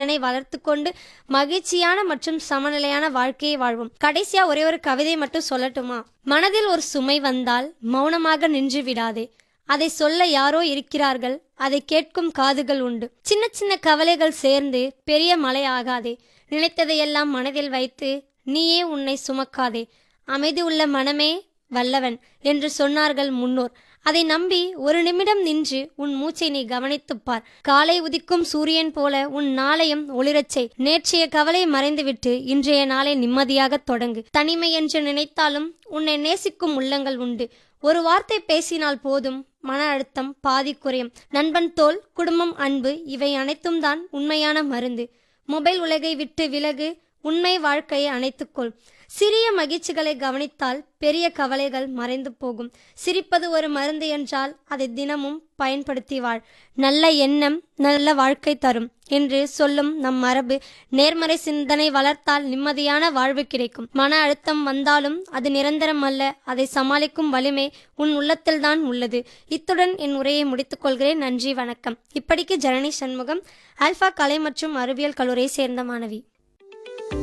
திறனை வளர்த்து கொண்டு மகிழ்ச்சியான மற்றும் சமநிலையான வாழ்க்கையை வாழ்வோம் கடைசியா ஒரே ஒரு கவிதை மட்டும் சொல்லட்டுமா மனதில் ஒரு சுமை வந்தால் மௌனமாக நின்று விடாதே அதை சொல்ல யாரோ இருக்கிறார்கள் அதை கேட்கும் காதுகள் உண்டு சின்ன சின்ன கவலைகள் சேர்ந்து பெரிய மலை ஆகாதே நினைத்ததையெல்லாம் மனதில் வைத்து நீயே உன்னை சுமக்காதே அமைதி உள்ள மனமே வல்லவன் என்று சொன்னார்கள் முன்னோர் அதை நம்பி ஒரு நிமிடம் நின்று உன் மூச்சை நீ கவனித்துப் பார் காலை உதிக்கும் சூரியன் போல உன் நாளையும் ஒளிரச் செய் நேற்றைய கவலை மறைந்துவிட்டு இன்றைய நாளை நிம்மதியாக தொடங்கு தனிமை என்று நினைத்தாலும் உன்னை நேசிக்கும் உள்ளங்கள் உண்டு ஒரு வார்த்தை பேசினால் போதும் மன அழுத்தம் பாதி குறையும் நண்பன் தோல் குடும்பம் அன்பு இவை அனைத்தும் தான் உண்மையான மருந்து மொபைல் உலகை விட்டு விலகு உண்மை வாழ்க்கையை அணைத்துக்கொள் சிறிய மகிழ்ச்சிகளை கவனித்தால் பெரிய கவலைகள் மறைந்து போகும் சிரிப்பது ஒரு மருந்து என்றால் அதை தினமும் பயன்படுத்தி வாழ் நல்ல எண்ணம் நல்ல வாழ்க்கை தரும் என்று சொல்லும் நம் மரபு நேர்மறை சிந்தனை வளர்த்தால் நிம்மதியான வாழ்வு கிடைக்கும் மன அழுத்தம் வந்தாலும் அது நிரந்தரம் அல்ல அதை சமாளிக்கும் வலிமை உன் உள்ளத்தில்தான் உள்ளது இத்துடன் என் உரையை முடித்துக் கொள்கிறேன் நன்றி வணக்கம் இப்படிக்கு ஜனனி சண்முகம் ஆல்பா கலை மற்றும் அறிவியல் கல்லூரியை சேர்ந்த மாணவி